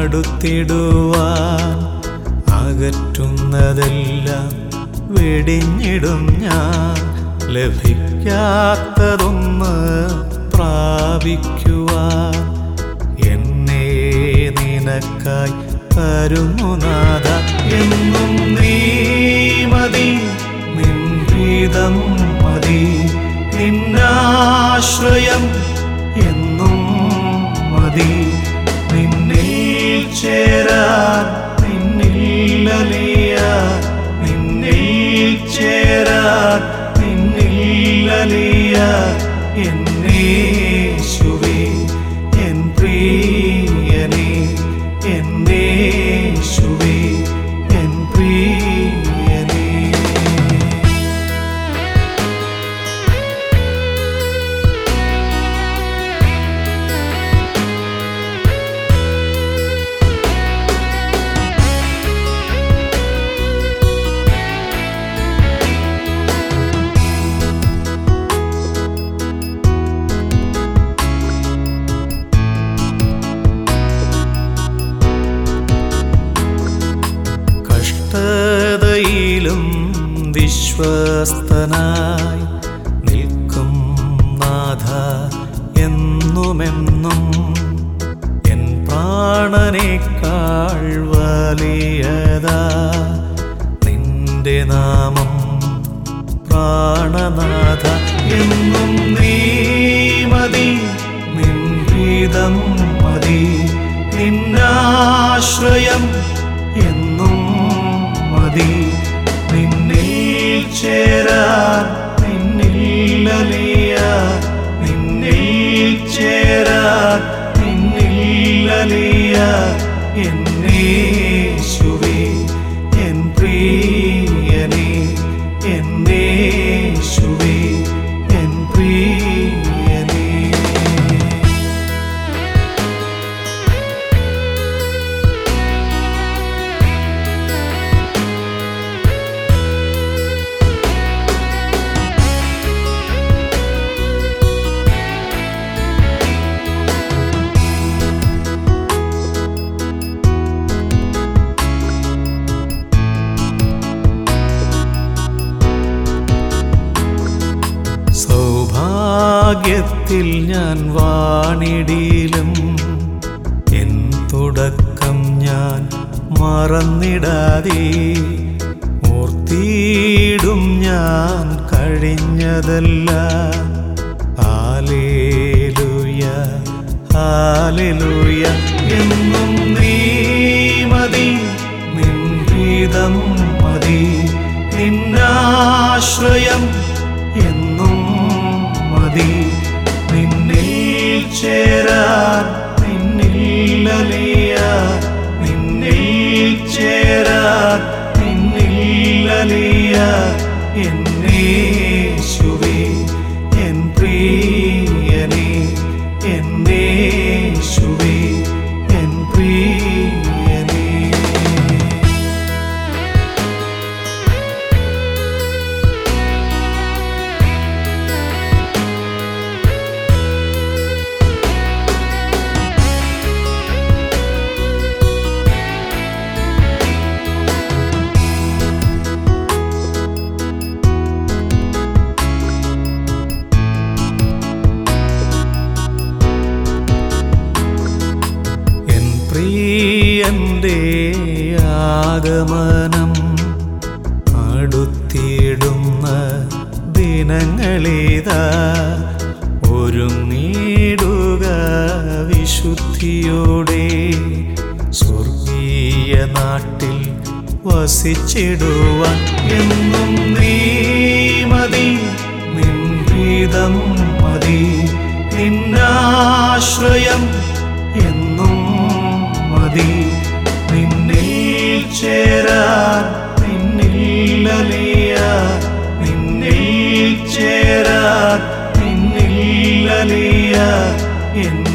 അടുത്തിടുവാൻ അകറ്റുന്നതെല്ലാം വെടിഞ്ഞിടും ഞാൻ ലഭിക്കാത്തതൊന്ന് പ്രാപിക്കുവാൻ എന്നെ നിനക്കായി തരുന്നു നാഥ എന്നും നീ മതി നിൻഹിതം മതി നിന്നാശ്രയം എന്നും മതി നിന്നിൽ ചേരാൻ നിന്നിൽ അലിയാൻ നിന്നിൽ ചേരാൻ നിന്നിൽ അലിയാൻ എന്നേശുവേ എൻ പ്രിയനേ എന്നേശുവേ എൻ പ്രിയനേ കഷ്ടതയിലും വിശ്വസ്തനായി നിൽക്കും നാഥ എന്നുമെന്നും എൻ പ്രാണനേക്കാൾ വലിയതാ നിന്റെ നാമം പ്രാണനാഥ എന്നും നീ മതി നിൻഹിതം മതി നിന്നാശ്രയം എന്നും മതി നിന്നിൽ ചേരാൻ നിന്നിൽ അലിയാൻ നിന്നിൽ ചേരാൻ നിന്നിൽ അലിയാൻ എന്നേശുവേ എൻ പ്രിയനേ എന്നേശുവേ എൻ പ്രിയനേ സൗഭാഗ്യത്തിൽ ഞാൻ വാണിടിയിലും എൻ തുടക്കം ഞാൻ മറന്നിടാതെ ഓർത്തിയിടും ഞാൻ കഴിഞ്ഞതല്ല ആലേലുയ ആലേലുയ എന്നും നീ മതി നിൻഹിതം മതി നിന്നാശ്രയം എന്നും മതി നിന്നിൽ ചേരാൻ നിന്നിൽ അലിയാൻ നിന്നിൽ ചേരാൻ നിന്നിൽ അലിയാൻ എന്നേശുവേ എൻ പ്രിയനേ എന്നേശുവേ എൻ പ്രിയനേ എൻ പ്രിയന്റെ ആഗമനം അടുത്തിടുന്ന ദിനങ്ങളിതാ ഒരുങ്ങിടുക വിശുദ്ധിയോടെ സ്വർഗീയ നാട്ടിൽ വസിച്ചിടുവാൻ എന്നും നീ മതി നിൻഹിതം മതി നിന്നാശ്രയം എന്നും മതി നിന്നിൽ ചേരാൻ നിന്നിൽ അലിയാൻ നിന്നിൽ ചേരാൻ നിന്നിൽ അലിയാൻ എൻ